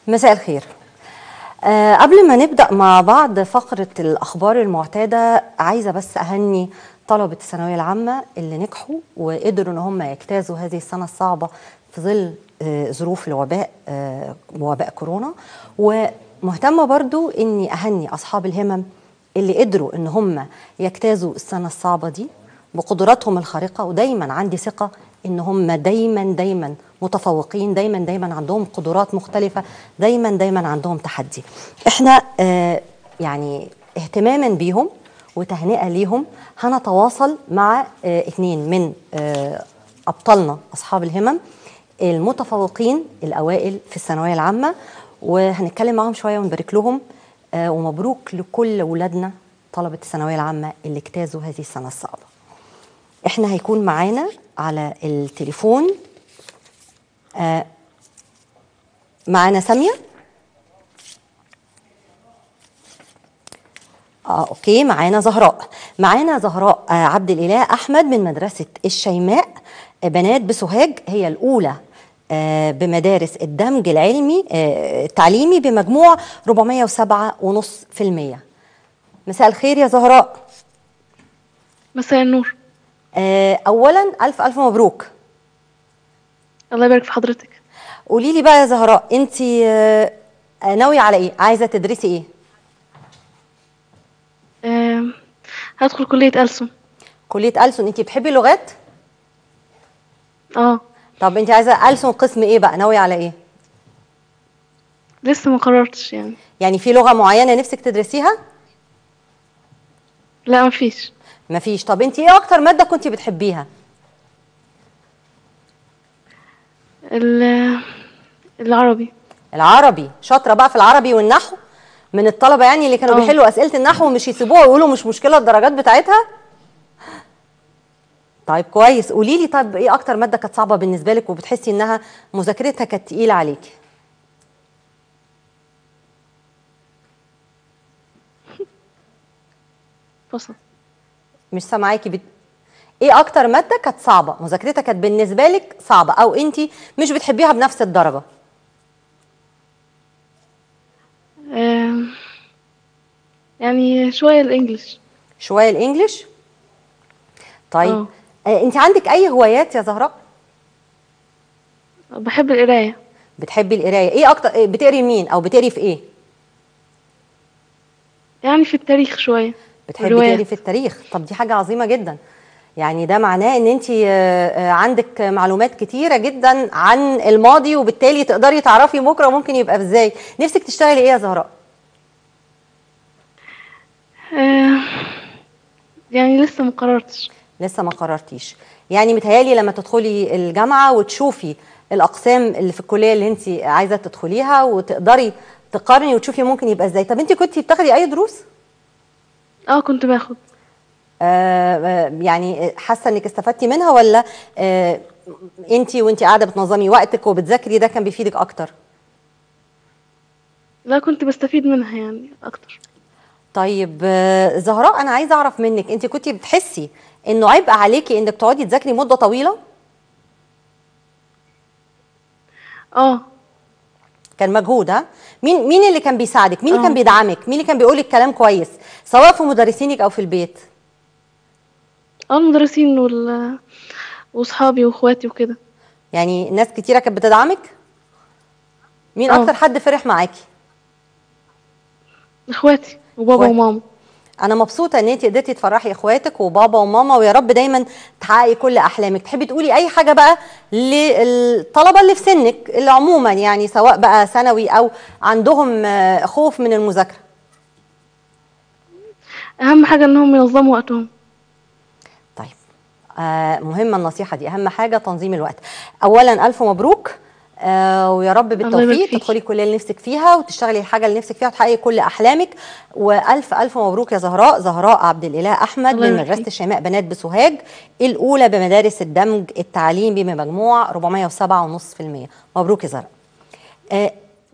مساء الخير أه قبل ما نبدأ مع بعض فقرة الأخبار المعتادة عايزة بس أهني طلبة الثانوية العامة اللي نجحوا وقدروا إن هم يجتازوا هذه السنة الصعبة في ظل آه، ظروف الوباء آه، وباء كورونا ومهتمة برضو إني أهني أصحاب الهمم اللي قدروا إن هم يجتازوا السنة الصعبة دي بقدراتهم الخارقة ودايما عندي ثقة إن هم دايما دايما متفوقين دايما دايما عندهم قدرات مختلفة دايما دايما عندهم تحدي احنا آه يعني اهتماما بيهم وتهنئة ليهم هنتواصل مع آه اثنين من آه أبطالنا أصحاب الهمم المتفوقين الأوائل في الثانوية العامة وهنتكلم معاهم شوية ونبارك لهم آه ومبروك لكل ولادنا طلبة الثانوية العامة اللي اجتازوا هذه السنة الصعبة احنا هيكون معانا على التليفون آه معانا سامية اه اوكي معانا زهراء معانا زهراء آه عبد الاله احمد من مدرسه الشيماء آه بنات بسوهاج هي الاولى آه بمدارس الدمج العلمي آه التعليمي بمجموع 407.5% مساء الخير يا زهراء مساء النور آه اولا الف الف مبروك الله يبارك في حضرتك قولي لي بقى يا زهراء انت آه ناويه على ايه عايزه تدرسي ايه آم، هدخل كلية ألسن كليه ألسن انت بتحبي اللغات اه طب انت عايزه ألسن قسم ايه بقى ناويه على ايه لسه ما قررتش يعني يعني في لغه معينه نفسك تدرسيها لا مفيش مفيش طب انت ايه اكتر ماده كنت بتحبيها ال- العربي العربي شاطره بقى في العربي والنحو من الطلبه يعني اللي كانوا اه. بيحلوا اسئله النحو ومش يسيبوها ويقولوا مش مشكله الدرجات بتاعتها طيب كويس قولي لي طب ايه اكتر ماده كانت صعبه بالنسبه لك وبتحسي انها مذاكرتها كانت تقيله عليكي فصل مش سامعاكي بت... ايه اكتر ماده كانت صعبه مذاكرتها كانت بالنسبه لك صعبه او انت مش بتحبيها بنفس الدرجه آم، يعني شوية الإنجليش شويه الانجليش طيب اه. آه انت عندك اي هوايات يا زهراء بحب القراية بتحبي القرايه ايه اكتر إيه بتقري مين او بتقري في ايه يعني في التاريخ شوية بتحبي والروايات. تقري في التاريخ طب دي حاجه عظيمه جدا يعني ده معناه ان انت عندك معلومات كتيره جدا عن الماضي وبالتالي تقدري تعرفي بكره ممكن يبقى ازاي نفسك تشتغلي ايه يا زهراء آه، يعني لسه ما قررتش لسه ما قررتيش يعني متهيالي لما تدخلي الجامعه وتشوفي الاقسام اللي في الكليه اللي انت عايزه تدخليها وتقدري تقارني وتشوفي ممكن يبقى ازاي طب انت كنتي بتاخدي اي دروس اه كنت باخد آه آه، يعني حاسه انك استفدتي منها ولا آه انت وانت قاعده بتنظمي وقتك وبتذاكري ده كان بيفيدك اكتر لا كنت بستفيد منها يعني أكتر طيب آه، زهراء انا عايزه اعرف منك انت كنتي بتحسي انه عبء عليكي انك تقعدي تذاكري مده طويله اه كان مجهود ها مين مين اللي كان بيساعدك مين اللي آه. كان بيدعمك مين اللي كان بيقولك كلام كويس سواء في مدرسينك او في البيت اه المدرسين وال وصحابي واخواتي وكده يعني ناس كتيره كانت بتدعمك مين آه. اكتر حد فرح معاكي اخواتي وبابا إخواتك. وماما انا مبسوطه ان انت قدرتي تفرحي اخواتك وبابا وماما ويا رب دايما تحققي كل احلامك تحبي تقولي اي حاجه بقى للطلبه اللي في سنك اللي عموما يعني سواء بقى ثانوي او عندهم آه، خوف من المذاكره اهم حاجه انهم ينظموا وقتهم طيب آه مهمه النصيحه دي اهم حاجه تنظيم الوقت اولا الف مبروك آه ويا رب يبارك بالتوفيق فيك. تدخلي الكليه اللي نفسك فيها وتشتغلي الحاجه اللي نفسك فيها وتحققي كل احلامك والف الف مبروك يا زهراء زهراء عبد الاله احمد الله من يبارك مدرسه فيك. الشيماء بنات بسوهاج الاولى بمدارس الدمج التعليمي بمجموع 407.5% مبروك يا زهراء آه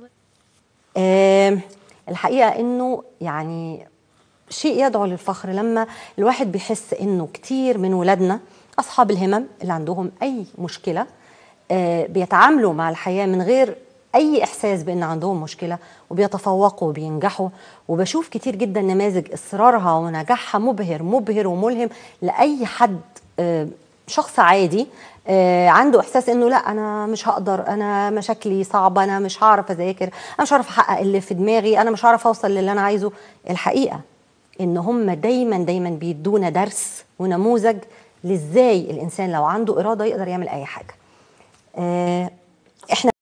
آه الحقيقه انه يعني شيء يدعو للفخر لما الواحد بيحس انه كتير من ولادنا اصحاب الهمم اللي عندهم اي مشكله آه، بيتعاملوا مع الحياه من غير اي احساس بان عندهم مشكله وبيتفوقوا وبينجحوا وبشوف كتير جدا نماذج اصرارها ونجاحها مبهر مبهر وملهم لاي حد آه، شخص عادي آه، عنده احساس انه لا انا مش هقدر انا مشاكلي صعبه انا مش هعرف اذاكر انا مش هعرف احقق اللي في دماغي انا مش هعرف اوصل للي انا عايزه الحقيقه ان هم دايما دايما بيدونا درس ونموذج لازاي الانسان لو عنده اراده يقدر يعمل اي حاجه آه، احنا